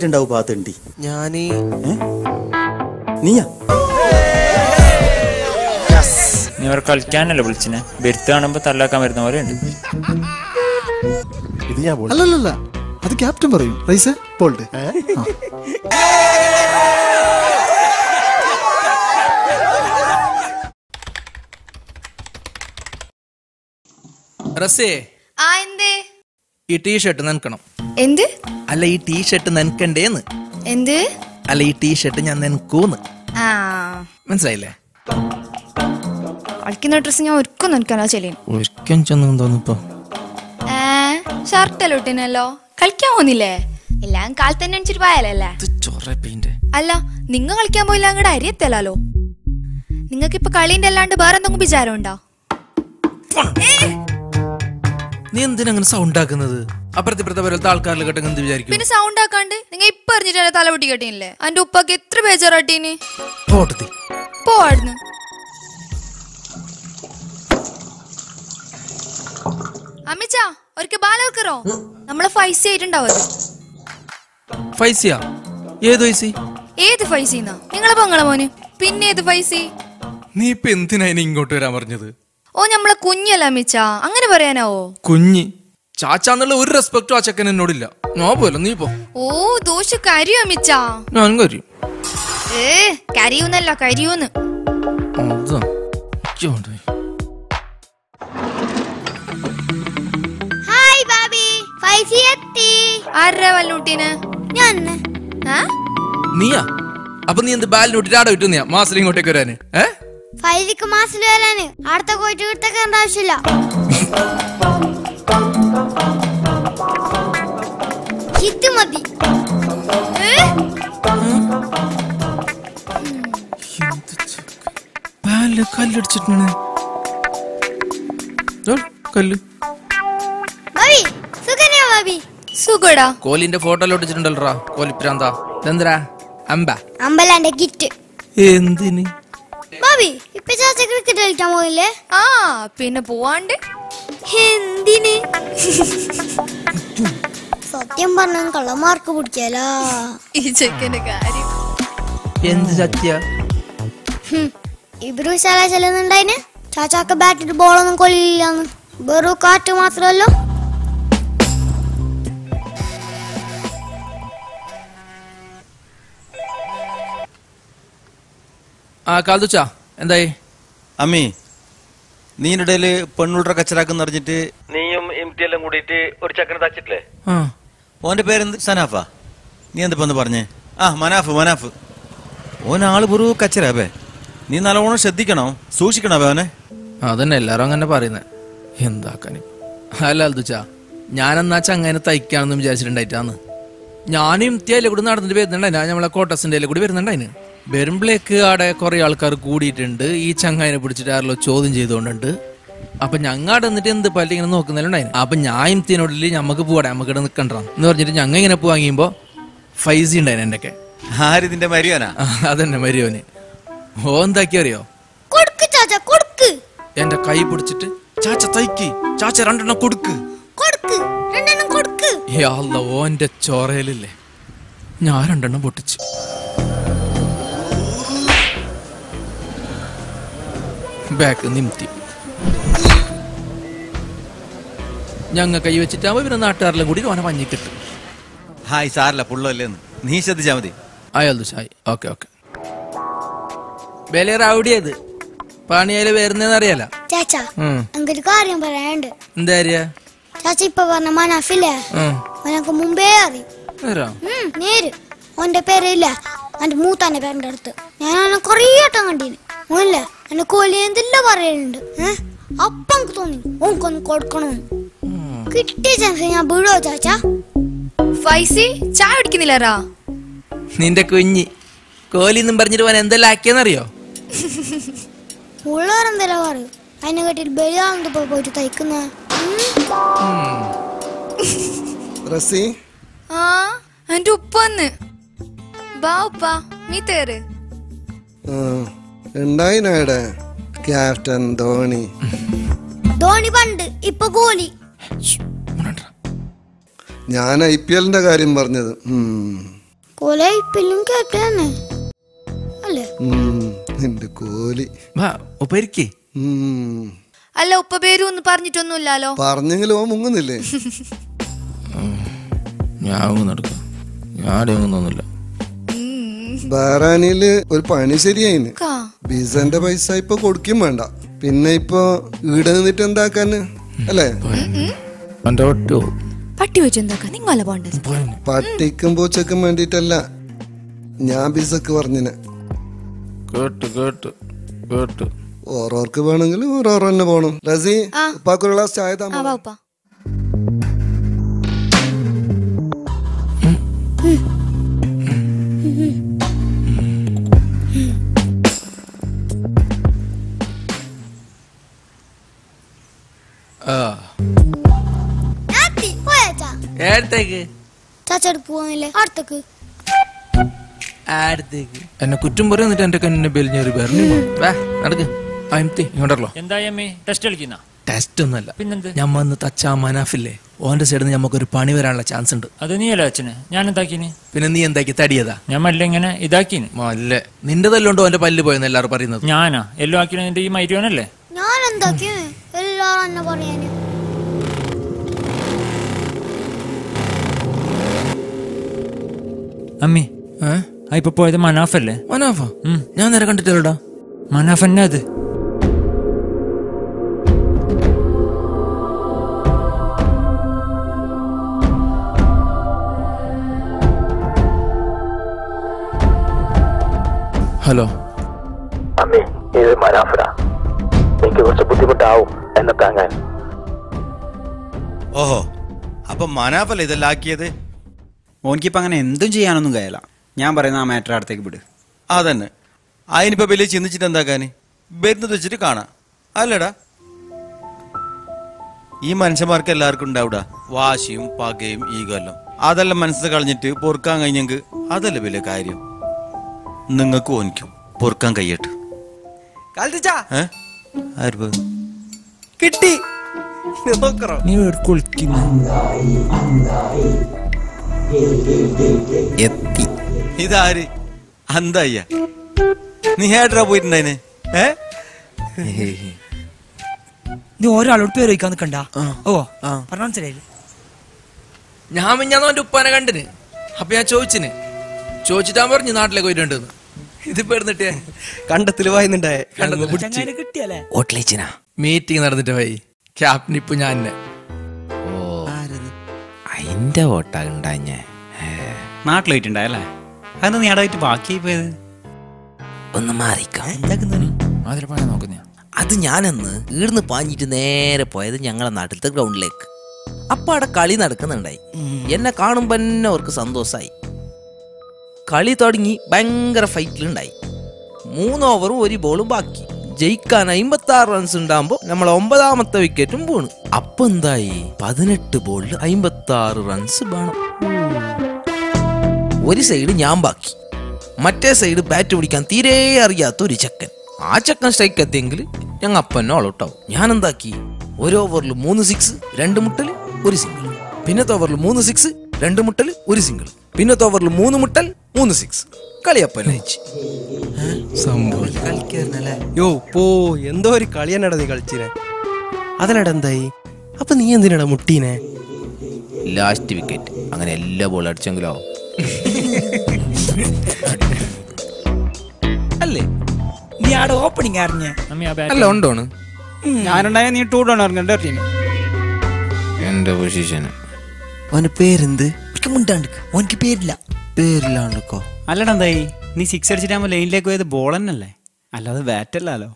ആയിട്ടുണ്ടാവും പാത്തുണ്ടി ഞാനീ നീയാ നീ അവർ കളിക്കാനല്ലേ വിളിച്ചിനെ ബെരുത്ത് കാണുമ്പോ തല്ലാക്കാൻ വരുന്ന പോലെ ഉണ്ട് ഇത് ഞാൻ പോയി അല്ലല്ലല്ല അത് ക്യാപ്റ്റൻ പറയും റൈസേ പോൾട്ട് റസേ ആ എന്തേ ഈ ടീഷർട്ട് നനക്കണം എന്ത് അല്ല ഈ ടീഷർട്ട് നനക്കണ്ടേന്ന് എന്ത് അല്ല ഈ ടീഷർട്ട് ഞാൻ നനക്കൂന്ന് ആ മനസ്സിലായില്ലേ കളിക്കുന്ന ഡ്രസ്സ് ഞാൻ ഒരുക്കും നിൽക്കാനോ ചെല്ലിന് ഒരിക്കലും ചെന്നു തോന്നിപ്പോ ഏ ഷർട്ടല്ലോ ഇട്ടിനല്ലോ കളിക്കാൻ പോകുന്നില്ലേ എല്ലാം കാലത്ത് തന്നെ അണിച്ചിട്ട് പോയാലല്ലേ ചൊറ പെയിന്റ് അല്ല നിങ്ങ കളിക്കാൻ പോയില്ല അങ്ങടെ അരിയത്തല്ലോ നിങ്ങൾക്ക് ഇപ്പൊ കളീന്റെ അല്ലാണ്ട് വേറെ എന്തെങ്കിലും വിചാരം ഉണ്ടോ നീ എന്തിനാ അങ്ങനെ സൗണ്ട് ആക്കുന്നത് അപ്പുറത്തെ ഇപ്പുറത്തെ പോലത്തെ ആൾക്കാരിൽ കേട്ടെങ്കിൽ എന്ത് വിചാരിക്കും പിന്നെ സൗണ്ട് ആക്കാണ്ട് നിങ്ങൾ ഇപ്പൊ അറിഞ്ഞിട്ടല്ലേ തല പൊട്ടി കെട്ടീനില്ലേ എന്റെ ഉപ്പക്ക് എത്ര ബേജാറാട്ടീന് പോട്ടത്തി പോവാടുന്ന് അമ്മിച്ച ഒരിക്കൽ ബാലവർക്കറോ നമ്മളെ ഫൈസ ആയിട്ടുണ്ടാവും അത് ഫൈസിയാ ഏത് വയസ്സി ഏത് ഫൈസിന്നാ നിങ്ങളെ പങ്ങളെ മോന് പിന്നെ ഏത് ഫൈസി നീ ഇപ്പൊ എന്തിനാ ഇനി ഇങ്ങോട്ട് വരാൻ പറഞ്ഞത് ഓ നമ്മളെ കുഞ്ഞല്ല അമ്മിച്ച അങ്ങനെ പറയാനാവോ കുഞ്ഞി ചാച്ചാന്നുള്ള ഒരു റെസ്പെക്റ്റും ആ ചെക്കൻ എന്നോടില്ല ഞാൻ പോയല്ലോ നീ പോ ഓ ദോശ കരിയോ അമ്മിച്ച ഞാനും കാര്യം ഏ കരിയൂന്നല്ല കരിയൂന്ന് അതാ എനിക്ക് കൊണ്ടുപോയി. ഹായ് ബാബി ഫൈസി എത്തി ആരുടെ വല്ലൂട്ടീന് ഞാൻ ആ നീയാ അപ്പൊ നീ എന്ത് ബാലിന് വിട്ടിട്ട് ആടെ വിട്ടു നീയാ മാസം ഇങ്ങോട്ടേക്ക് വരാന് ഏ ഫൈസിക്ക് മാസിൽ വരാന് അടുത്ത പോയിട്ട് കിട്ടക്കേണ്ട ആവശ്യമില്ല ഇത് മതി ഏ? ബാലില് കല്ലടിച്ചിട്ടാണ് കല്ല് ബാബി സുഖനെയാ ബാബി സുഖടാ കോലിന്റെ ഫോട്ടോ ഒട്ടിച്ചിട്ടുണ്ടല്ലോടാ കോലിപ്രാന്താ ഇതെന്തരാ അമ്പ അമ്പലാന്റെ കിറ്റ് എന്തിന് ബാബി ഇപ്പൊ ചാച്ച ക്രിക്കറ്റ് കളിക്കാൻ പോയില്ലേ ആ പിന്നെ പോവാണ്ട് എന്തിന് സത്യം പറഞ്ഞ കള്ളമാർക്ക് പിടിക്കാലോ ഈ ചെക്കന്റെ കാര്യം എന്ത് സത്യ ഇവര് വിശാല ചെല്ലുന്നുണ്ടായിന് ചാച്ചാക്ക് ബാറ്റിട്ട് ബോളൊന്നും കൊള്ളില്ലാന്ന് വെറും കാറ്റ് മാത്രമല്ലോ ആ കാൽതുച്ചാ എന്തായി അമ്മി നീ ഇടയില് പെണ്ണുൾട്ര കച്ചറാക്കെന്ന് അറിഞ്ഞിട്ട് നീയും എംറ്റിയെല്ലാം കൂടിയിട്ട് ഒരു ചക്കനെ തച്ചിട്ടില്ലേ ആ ഓന്റെ പേരെന്ത് സനാഫാ നീ എന്തിപ്പോ ഒന്ന് പറഞ്ഞേ ആ മനാഫ് മനാഫ് ഓൻ ആള് വെറു കച്ചറാബേ നീ നല്ലോണം ശ്രദ്ധിക്കണോ സൂക്ഷിക്കണോ അവനെ അതന്നെ എല്ലാരും അങ്ങനെ പറയുന്നത് എന്താക്കാന് അല്ല അൽതുച്ചാ ഞാനെന്നാ ചങ്ങനെ തയ്ക്കാണെന്ന് വിചാരിച്ചിട്ടുണ്ടായിട്ടാന്ന് ഞാനും ഇംതിയല്ലേ കൂടി നടന്നിട്ട് വരുന്നുണ്ടായി ഞാൻ നമ്മളെ കോട്ടസിന്റെ കൂടി വരുന്നുണ്ടായിന് വരുമ്പോഴേക്ക് അവിടെ കുറെ ആൾക്കാർ കൂടിയിട്ടുണ്ട് ഈ ചങ്ങായിനെ പിടിച്ചിട്ട് ആരല്ലോ ചോദ്യം ചെയ്തുകൊണ്ടുണ്ട് അപ്പൊ ഞങ്ങാടെ എന്നിട്ട് എന്ത് പറ്റി ഇങ്ങനെ നോക്കുന്നുണ്ടായിരുന്നു അപ്പൊ ഞാൻ ഇംതിയനോടില് ഞമ്മക്ക് പോവാടെ നമുക്ക് ഇവിടെ നിക്കണ്ടാം എന്ന് പറഞ്ഞിട്ട് ഞങ്ങ ഇങ്ങനെ പോവാങ്ങിയുമ്പോ ഫൈസി ഉണ്ടായിരുന്നു എൻ്റെ ഒക്കെ ആരിതിന്റെ മരിയോനാ അതന്നെ മരിയോന് ഓ എന്താക്കി അറിയോ കൊടുക്ക് ചാച്ച കൊടുക്ക് എന്റെ കൈ പിടിച്ചിട്ട് ചാച്ച തൈക്ക് ചാച്ച രണ്ടെണ്ണം കൊടുക്ക് കൊടുക്ക് രണ്ടെണ്ണം കൊടുക്ക് യാ അല്ലാ, ഓന്റെ ചോറയിലില്ലേ ഞാൻ രണ്ടെണ്ണം പൊട്ടിച്ചു ബാക്ക് നിമിത്തി ഞങ്ങ കൈ വെച്ചിട്ടാകുമ്പോ ഇവരെ നാട്ടുകാരെല്ലാം കൂടി ഓനെ മഞ്ഞിക്കിട്ട് ഹായ് സാറില്ല പുള്ളല്ലേന്ന് നീ ശ്രദ്ധിച്ചാ മതി അയാൾ ദുശായി ഓക്കെ ഓക്കെ ബലേർ അവിടെയത് പണിയാല് വരുന്നതെന്ന് അറിയാല ചാച്ച ഉം. എനിക്കൊരു കാര്യം പറയാനുണ്ട് എന്താ അറിയാ ചാച്ച ഇപ്പൊ പറഞ്ഞ മനാഫില്ലേ ഉം. അവനക്ക് മുമ്പേ അറിയും നേരാ ഉം, നേര് ഓന്റെ പേരില്ല എന്റെ മൂത്താന്റെ പേരിന്റെ അടുത്ത് ഞാൻ അവനെ കൊറേ വട്ടം കണ്ടീന് ഓനല്ല എന്റെ കോലി എന്തെല്ലാം പറയുന്നുണ്ട് ഏഹ് അപ്പൊ എനിക്ക് തോന്നി ഓൻക്കൊന്ന് കൊടുക്കണമെന്ന് കിട്ടിയ ചാൻസ് ഞാൻ വീഴോ ചാച്ച ഫൈസി ചായ കുടിക്കുന്നില്ലറാ നിന്റെ കുഞ്ഞി കോലിന്നും പറഞ്ഞിട്ട് പോൻ എന്തെല്ലാം ആക്കിയെന്നറിയോ ഉള്ളവരെന്തെല്ലാം പറയും അതിനെ കേട്ടിട്ട് ബലിയാണെന്ന് ഇപ്പൊ പോയിട്ട് തയ്ക്കുന്ന റസി ആ എന്റെ ഉപ്പ വന്ന് ബാ ഉപ്പ നീ തേറ് ഉണ്ടായിനാടെ ക്യാപ്റ്റൻ ധോണി ധോണി പണ്ട് ഇപ്പൊ കോഹ്ലി ഞാൻ ഐ പി എല്ലിന്റെ കാര്യം പറഞ്ഞത് ഉം. കൊലയിപ്പില്ലും കേട്ടാണ് അല്ലേ ഉം, നിന്റെ കോലി വാ ഉപ്പരിക്കേ ഉം, അല്ല ഉപ്പ പേരും ഒന്ന് പറഞ്ഞിട്ടൊന്നുമില്ലല്ലോ പറഞ്ഞെങ്കിലും ഓ മുങ്ങുന്നില്ലേ ഞാൻ അങ്ങ് നടക്കാം ഞാൻ ഒന്നുമില്ല ബാറാനിയില് ഒരു പണി ശരിയായിന് കാ ബീസന്റെ പൈസ ഇപ്പൊ കൊടുക്കും വേണ്ട പിന്നെ ഇപ്പൊ ഈടെ നിന്നിട്ട് എന്താക്കാന് അല്ലേ എൻ്റെ ഒറ്റ പട്ടി വെച്ച് എന്താക്കാ നിങ്ങളല്ല പോണ്ടത് പട്ടിക്കും പൂച്ചക്കും വേണ്ടിട്ടല്ല ഞാൻ ബീസക്ക് പറഞ്ഞിന് കേട്ട് കേട്ട് കേട്ട് ഓരോർക്ക് വേണമെങ്കിൽ ഓരോരോ തന്നെ പോണം റസി ആ. ഉപ്പാക്കൊരു ഗ്ലാസ് ചായ താ ആ വാ ഉപ്പ ആ ആത്തി, പോയാച്ചാ ഏടത്തേക്ക് ചാച്ചടുക്ക് പോകുന്നില്ലേ അടുത്തേക്ക് ആടത്തേക്ക് എന്നെ കുറ്റം പറയും എന്നിട്ട് എന്റെ കണ്ണിനെ ബെലിഞ്ഞൊരു പറഞ്ഞു വാ നടക്ക് അയംതി ഇങ്ങോട്ടല്ലോ എന്തായി അമ്മേ ടെസ്റ്റ് കളിക്കുന്ന ടെസ്റ്റ് ഒന്നല്ല പിന്നെന്ത് ഞാൻ വന്ന് തച്ചാ മനാഫില്ലേ ഓന്റെ സൈഡിൽ നിന്ന് നമുക്കൊരു പണി വരാനുള്ള ചാൻസ് ഉണ്ട് അത് നീയല്ലോ അച്ഛന് ഞാൻ എന്താക്കീന് പിന്നെ നീ എന്താക്കി തടിയതാ ഞാൻ മല്ല ഇങ്ങനെ ഇതാക്കീന് മല്ലേ നിന്റെ തല്ലുണ്ടോ ഓന്റെ പല്ല് പോയെന്ന് എല്ലാവരും പറയുന്നത് ഞാനാ എല്ലാം ആക്കിന നിന്റെ ഈ മൈരോനല്ലേ ഞാൻ എന്താക്കിയ എല്ലാരും എന്നെ പറയാന് അമ്മി ഏ ആ ഇപ്പൊ പോയത് മനാഫല്ലേ മനാഫ ഉം. ഞാൻ നേരെ കണ്ടിട്ടില്ലടാ മനാഫ് തന്നെ അത് ഹലോ അമ്മേ ഇത് മനാഫറ എനിക്ക് കുറച്ച് ബുദ്ധിമുട്ടാവും എന്നെ താങ്ങാൻ ഓഹോ അപ്പൊ മനാഫല്ലേ ഇതെല്ലാം ആക്കിയത് ഓനിക്കിപ്പോൾ അങ്ങനെ എന്തും ചെയ്യാനൊന്നും കഴിയില്ല ഞാൻ പറയുന്ന ആ മാറ്റർ അടുത്തേക്ക് വിട് അതന്നെ അതിനിപ്പോ വലിയ ചിന്തിച്ചിട്ട് എന്താക്കാന് വരുന്നത് വെച്ചിട്ട് കാണാം അല്ലടാ ഈ മനുഷ്യന്മാർക്ക് എല്ലാവർക്കും ഉണ്ടാവിടാ വാശിയും പകയും ഈഗെല്ലാം അതെല്ലാം മനസ്സിൽ കളഞ്ഞിട്ട് പൊറുക്കാൻ കഴിഞ്ഞെങ്കിൽ അതല്ലേ വലിയ കാര്യം നിങ്ങൾക്കും ഓനിക്കും പൊറുക്കാൻ കഴിയട്ടെ ഏ ആര് പോയി? കിട്ടി നോക്കറോ നീ കുളിക്കുന്നു എത്തി ഇതാര് അന്തയ്യ നീ ഹേട്ടറാ പോയിട്ടുണ്ടായിനെ ഏ നീ ഒരാളോട് പേര് വയ്ക്കാൻ നിൽക്കണ്ട ഓ പറഞ്ഞ മനസ്സിലായില്ലേ ഞാൻ മിഞ്ഞാന്ന് അവന്റെ ഉപ്പാനെ കണ്ടിന് അപ്പൊ ഞാൻ ചോദിച്ചിന് ചോദിച്ചിട്ടാൻ പറഞ്ഞു നാട്ടിലേക്ക് പോയിട്ടുണ്ടെന്ന് ഇതിപ്പോ എടുത്തിട്ടേ കണ്ടത്തിൽ വായുന്നുണ്ടായേ ചങ്ങനെ കിട്ടിയല്ലേ ഓട്ടിലേച്ചിനാ മീറ്റിംഗ് നടന്നിട്ട് പോയി ക്യാപ്റ്റൻ ഇപ്പൊ ഞാൻ തന്നെ അതിന്റെ ഓട്ടാ ഉണ്ടാഞ്ഞേ നാട്ടിലായിട്ടുണ്ടായല്ലേ അതെന്താ നീ അടായിട്ട് ബാക്കി പോയത് ഒന്ന് മാറിക്കാം അതിൽ പറയാൻ നോക്കുന്ന അത് ഞാനന്ന് ഈടുന്ന് പാഞ്ഞിട്ട് നേരെ പോയത് ഞങ്ങളെ നാട്ടിലത്തെ ഗ്രൗണ്ടിലേക്ക് അപ്പൊ അവിടെ കളി നടക്കുന്നുണ്ടായി എന്നെ കാണുമ്പോ തന്നെ അവർക്ക് സന്തോഷമായി കളി തുടങ്ങി ഭയങ്കര ഫൈറ്റിലുണ്ടായി മൂന്ന് ഓവറും ഒരു ബോളും ബാക്കി ജയിക്കാൻ അമ്പത്തി ആറ് റൺസ് ഉണ്ടാകുമ്പോ നമ്മൾ ഒമ്പതാമത്തെ വിക്കറ്റും പോണു അപ്പൊ എന്തായി പതിനെട്ട് ബോളിൽ അമ്പത്തി ആറ് റൺസ് വേണം ഒരു സൈഡ് ഞാൻ ബാക്കി മറ്റേ സൈഡ് ബാറ്റ് പിടിക്കാൻ തീരെ അറിയാത്ത ഒരു ചെക്കൻ ആ ചെക്കൻ സ്ട്രൈക്ക് എത്തിയെങ്കിൽ ഞങ്ങൾ അപ്പന്നെ ഓൾ ഔട്ടാവും ഞാൻ എന്താക്കി ഒരു ഓവറിൽ മൂന്ന് സിക്സ് രണ്ട് മുട്ടൽ ഒരു സിംഗിൾ പിന്നത്തെ ഓവറിൽ മൂന്ന് സിക്സ് രണ്ട് മുട്ടൽ ഒരു സിംഗിൾ പിന്നത്തെ ഓവറിൽ മൂന്ന് മുട്ടൽ മൂന്ന് സിക്സ് കളിയപ്പൻ അയച്ചു സംഭവം കളിക്കായിരുന്നല്ലേ യോ പോ എന്തോ ഒരു കളിയനടാ നീ കളിച്ചിനെ അതിനടാ എന്തായി അപ്പൊ നീ എന്തിനടാ മുട്ടീനെ ലാസ്റ്റ് വിക്കറ്റ് അങ്ങനെ എല്ലാ ബോൾ അടിച്ചെങ്കിലോ അല്ലേ നീ ആടെ ഓപ്പണിംഗ് അറിഞ്ഞേ അമ്മി ആ അല്ല ബാറ്റ് ഉണ്ടോണ് ഞാനുണ്ടായ നീ ടൂ ഡോൺ ഇറങ്ങണ്ട ടീം എന്റെ പൊസിഷന് അവന്റെ പേരെന്ത് ഒരിക്കൽ മുണ്ടാണ്ട് ഓനിക്ക് പേരില്ല പേരിലാണല്ലോ അല്ലടാ എന്തായി നീ സിക്സ് അടിച്ചിട്ടാകുമ്പോ ലൈനിലേക്ക് പോയത് ബോൾ തന്നെയല്ലേ അല്ലാതെ ബാറ്റ് അല്ലല്ലോ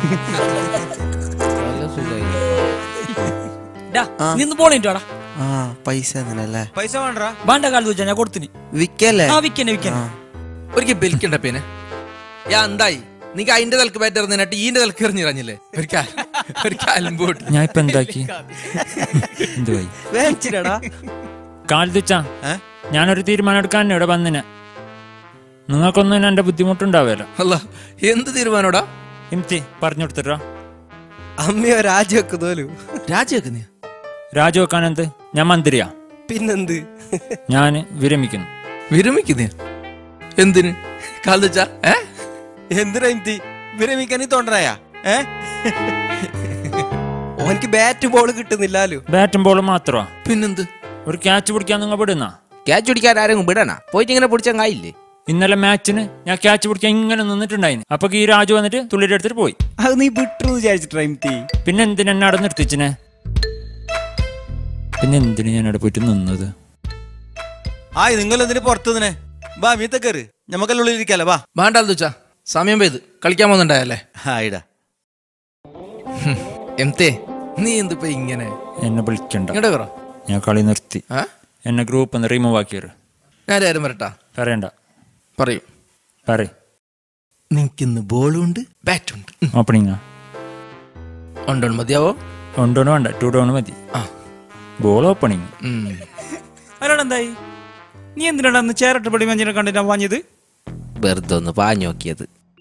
ഡാ നിന്ന് പോണിട്ടോടാ ആ പൈസ അങ്ങനല്ലേ പൈസ വേണ്ടടാ ബാണ്ട കാലത്ത് വെച്ചാ ഞാൻ കൊടുത്തിന് വിക്കല്ലേ ആ വിക്കന്നെ വിക്കന്നെ ഒരിക്കൽ ബെലിക്കണ്ട പിന്നെ യാ എന്തായി നീക്ക് അതിന്റെ തലക്ക് ബാറ്റ് എറിഞ്ഞിട്ട് ഈന്റെ തലക്ക് എറിഞ്ഞിറങ്ങില്ലേ ഒരു കാൽ ഒരു കാലും പോട്ട് ഞാൻ ഇപ്പൊ എന്താക്കി എന്തുവായി വേച്ചിടാ കാൽദിച്ചാ ഏ? ഞാനൊരു തീരുമാനം എടുക്കാൻ ഇവിടെ വന്നിന് നിങ്ങൾക്കൊന്നും എന്റെ ബുദ്ധിമുട്ടുണ്ടാവില്ല അല്ല എന്ത് തീരുമാനോടാ ഇംതി പറഞ്ഞു കൊടുത്തിട്ടോ അമ്മയോ രാജിവെക്ക് തോലു രാജിവെക്ക് നീ രാജിവെക്കാൻ എന്ത് ഞാൻ മന്ത്രിയാ പിന്നെന്ത് ഞാൻ വിരമിക്കുന്നു വിരമിക്കുന്നേ എന്തിന് കാൽതുച്ച ഏ എന്തിനാ ഇന്തി വിരമിക്കാൻ നീ തോണ്ടനായ ഏ ഓനിക്ക് ബാറ്റ് ബോൾ കിട്ടുന്നില്ലാലോ ബാറ്റും ബോളും മാത്രമാ പിന്നെന്ത് ഒരു ക്യാച്ച് പിടിക്കാൻ നിങ്ങൾ വിടുന്ന ക്യാച്ച് പിടിക്കാൻ ആരെങ്കിലും വിടണ പോയിട്ട് ഇങ്ങനെ പിടിച്ചാൽ കായില്ലേ ഇന്നലെ മാച്ചിന് ഞാൻ ക്യാച്ച് പിടിക്കാൻ ഇങ്ങനെ നിന്നിട്ടുണ്ടായിരുന്നു അപ്പൊ ഈ രാജു വന്നിട്ട് തുള്ളിയുടെ എടുത്തിട്ട് പോയി അത് നീ വിട്ടു വിചാരിച്ചിട്ട് ഇന്തി പിന്നെ എന്തിനാ എന്നെ അവിടെ നിർത്തിച്ചിനെ പിന്നെ എന്തിനു ഞാൻ അവിടെ പോയിട്ട് നിന്നത് ആയ് നിങ്ങൾ എന്തിനു പുറത്തു നിന്നെ വാ മീത്ത കയറ് ഞമ്മക്കെല്ലാം ഉള്ളിൽ ഇരിക്കാലോ വാ വേണ്ട അൽതുച്ച സമയം പെയ്ത് കളിക്കാൻ പോകുന്നുണ്ടായല്ലേ ആയിടാ എംതേ നീ എന്തിപ്പോ ഇങ്ങനെ എന്നെ വിളിക്കണ്ട ഇങ്ങോട്ട് കയറോ ഞാൻ കളി നിർത്തി ആ എന്നെ ഗ്രൂപ്പ് ഒന്ന് റിമൂവ് ആക്കിയത് ഞാൻ ആരും വരട്ടാ പറയണ്ട പറയൂ പറയ് നിനക്കിന്ന് ബോളും ഉണ്ട് ബാറ്റും ഉണ്ട് ഓപ്പണിങ്ങാ ഉണ്ടോ മതിയാവോ വൺ ഡൗൺ വേണ്ട ടു ഡൗൺ മതി ആ ബോൾ ഓപ്പണിങ് ഉം. അല്ലാണ്ട് എന്തായി നീ എന്തിനാണ് അന്ന് ചേരട്ട് പടി മഞ്ഞിനെ കണ്ടിട്ട് വാങ്ങിയത് വെറുതെ ഒന്ന് പാഞ്ഞു നോക്കിയത്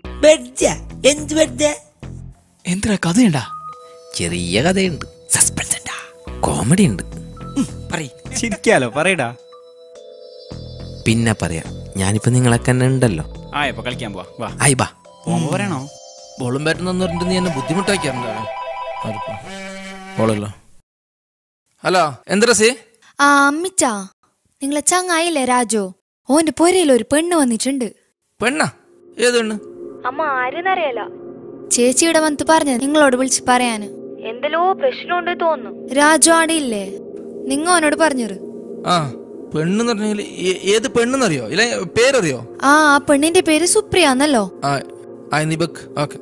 എന്തിനാ കഥയുണ്ടാ ചെറിയ കഥയുണ്ട് സസ്പെൻസ് ഉണ്ടാ കോമഡി ഉണ്ട് പറയ് ചിരിക്കാലോ പറയടാ പിന്നെ പറയാം ഞാനിപ്പോ നിങ്ങളൊക്കെ തന്നെ ഉണ്ടല്ലോ ആ ഇപ്പൊ കളിക്കാൻ പോവാ വാ ആയി ബാ പോകുമ്പോ പറയണോ ബോളും ബാറ്റും എന്ന് പറഞ്ഞിട്ട് നീ എന്നെ ബുദ്ധിമുട്ടാക്കിയാറുണ്ടോ ബോളല്ലോ ഹലോ എന്ത് രസി ആ അമ്മിച്ചാ നിങ്ങളെ ചങ്ങായില്ലേ രാജു ഓന്റെ പൊരയിൽ ഒരു പെണ്ണ് വന്നിട്ടുണ്ട് പെണ്ണാ ഏത് പെണ്ണ് അമ്മ ആരെന്നറിയല ചേച്ചിയുടെ വന്ന് പറഞ്ഞ നിങ്ങളോട് വിളിച്ച് പറയാന് എന്തെല്ലോ പ്രശ്നമുണ്ട് തോന്നുന്നു രാജു ആടെ ഇല്ലേ നിങ്ങ അവനോട് പറഞ്ഞത് ആ പെണ്ണെന്ന് പറഞ്ഞാൽ ഏത് പെണ്ണെന്നറിയോ ഇല്ല പേരറിയോ ആ ആ പെണ്ണിന്റെ പേര് സുപ്രിയ എന്നല്ലോ ആ ആ നീ ബക്ക് ഓക്കെ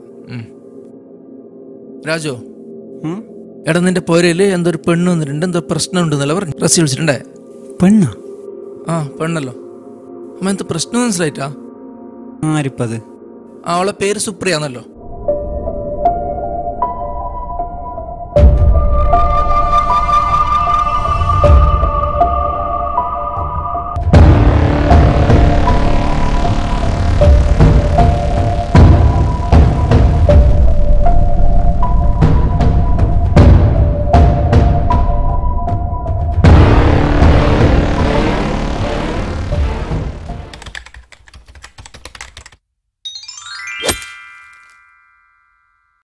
രാജു ഉം? എടാ നിന്റെ പോരയില് എന്തോ ഒരു പെണ്ണ് വന്നിട്ടുണ്ട് എന്തോ പ്രശ്നം ഉണ്ടെന്നല്ല പറഞ്ഞു റസി വിളിച്ചിട്ടുണ്ടേ പെണ്ണാ ആ പെണ്ണല്ലോ അമ്മ എന്ത് പ്രശ്നം മനസ്സിലായിട്ടാ ആരിപ്പത് ആ അവളെ പേര് സുപ്രിയ എന്നല്ലോ